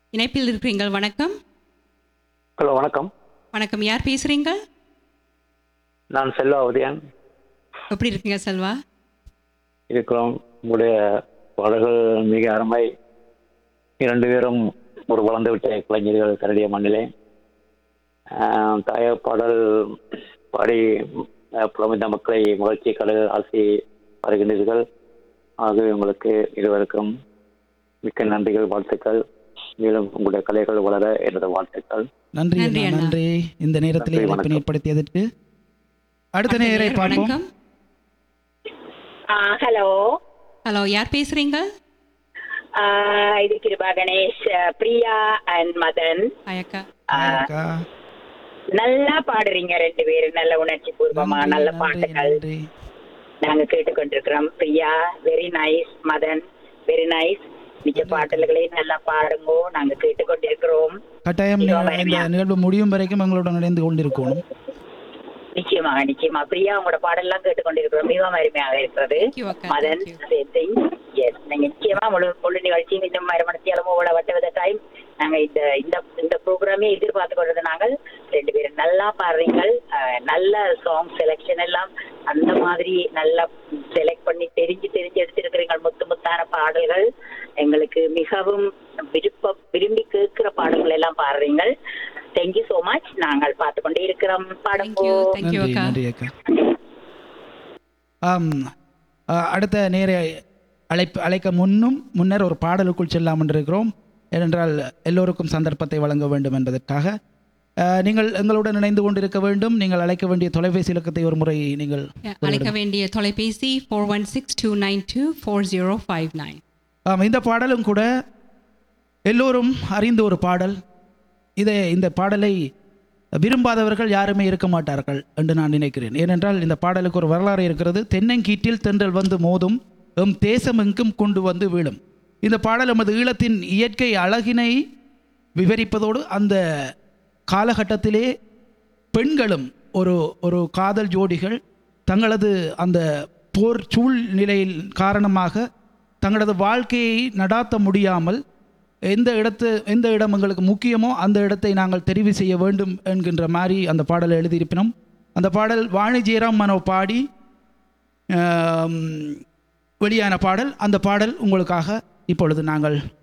இணைப்பில் இருக்கிறீங்கள் வணக்கம் ஹலோ வணக்கம் வணக்கம் யார் பேசுறீங்க நான் செல்வா உதயன் எப்படி இருக்கீங்க செல்வா இருக்கிறோம் உங்களுடைய பாடல்கள் மிக அருமை இரண்டு பேரும் ஒரு வளர்ந்து விட்ட கலைஞர்கள் கரடிய மண்ணிலே ஆஹ், தாய பாடல் பாடி ஆஹ், புலமைந்த மக்களை மகிழ்ச்சி கடல் ஆசி வருகின்றீர்கள் ஆகவே உங்களுக்கு இருவருக்கும் மிக்க நன்றிகள் வாழ்த்துக்கள் மேலும் உங்களுடைய கலைகள் வளர எனது வாழ்த்துக்கள் நன்றி நன்றி அண்ணா அண்ணா. நன்றி இந்த நேரத்தில் நன்றி, இணைப்பினை வணக்கம். ஏற்படுத்தியதற்கு அடுத்த அடுத்த நேரை நேயர், பார்ப்போம் வணக்கம் ஹலோ ஹலோ யார் பேசுறீங்க இது கிருபா கணேஷ் அஹ், பிரியா அண்ட் மதன் அயக்கா அஹ், அக்கா. நல்லா பாடுறீங்க ரெண்டு பேரும் நல்ல உணர்ச்சி பூர்வமா நன்றி, நல்ல நன்றி, பாட்டுகள் நன்றி. நாங்க கேட்டுக்கொண்டிருக்கிறோம் Priya very nice Madan very nice மிச்ச பாடல்களையும் நல்லா பாடுங்கோ நாங்க கேட்டுக்கொண்டிருக்கிறோம் கட்டாயம் இதோ நீங்கள் இந்த வருவியா? நிகழ்வு முடியும் வரைக்கும் எங்களுடன் இணைந்து கொண்டிருக்கணும் நிச்சயமாக நிச்சயமா பிரியா உங்களோட பாடல்லாம் கேட்டுக்கொண்டிருக்கிறோம் மிகவும் அருமையாக இருக்கிறது Thank you, அக்கா. Madan Thank you. எஸ் நீங்க நிச்சயமா முழு முழு நிகழ்ச்சியும் இன்னும் மறுமணத்தியாலமோ உள்ள வட்ட டைம் நாங்க இந்த இந்த இந்த ப்ரோக்ராமே எதிர்பார்த்து கொண்டது நாங்கள் ரெண்டு பேரும் நல்லா பாடுறீங்கள் அஹ், நல்ல சாங் செலெக்ஷன் எல்லாம் அந்த மாதிரி நல்லா செலக்ட் பண்ணி தெரிஞ்சு தெரிஞ்சு எடுத்திருக்கிறீங்க முத்து முத்தான பாடல்கள் எங்களுக்கு மிகவும் விருப்ப விரும்பி கேட்கிற பாடல்கள் எல்லாம் பாடுறீங்கள் தேங்க்யூ so மச் நாங்கள் பார்த்து கொண்டே இருக்கிறோம் Thank பாடுங்கோ you, thank you, நன்றி அக்கா. நன்றி அக்கா ஆம் அ, அடுத்த நேர அழைப்பு அழைக்க முன்னும் முன்னர் ஒரு பாடலுக்குள் செல்லாமல் இருக்கிறோம் ஏனென்றால் எல்லோருக்கும் சந்தர்ப்பத்தை வழங்க வேண்டும் என்பதற்காக அ, நீங்கள் எங்களுடன் இணைந்து கொண்டிருக்க வேண்டும் நீங்கள் அழைக்க வேண்டிய தொலைபேசி இலக்கத்தை ஒரு முறை நீங்கள் அழைக்க வேண்டிய தொலைபேசி four one six two nine two four zero five nine ஆம் இந்த பாடலும் கூட எல்லோரும் அறிந்த ஒரு பாடல் இதை இந்த பாடலை விரும்பாதவர்கள் யாருமே இருக்க மாட்டார்கள் என்று நான் நினைக்கிறேன் ஏனென்றால் இந்த பாடலுக்கு ஒரு வரலாறு இருக்கிறது தென்னங்கீட்டில் தென்றல் வந்து மோதும் எம் தேசமெங்கும் கொண்டு வந்து வீழும் இந்த பாடல் எமது ஈழத்தின் இயற்கை அழகினை விவரிப்பதோடு அந்த காலகட்டத்திலே பெண்களும் ஒரு ஒரு காதல் ஜோடிகள் தங்களது அந்த போர் சூழ்நிலையில் காரணமாக தங்களது வாழ்க்கையை நடாத்த முடியாமல் எந்த இடத்து எந்த இடம் எங்களுக்கு முக்கியமோ அந்த இடத்தை நாங்கள் தெரிவு செய்ய வேண்டும் என்கின்ற மாதிரி அந்த பாடலை எழுதியிருப்பினோம் அந்த பாடல் வாணி ஜெயராம் மனோ பாடி ஆம், வெளியான பாடல் அந்த பாடல் உங்களுக்காக இப்பொழுது நாங்கள்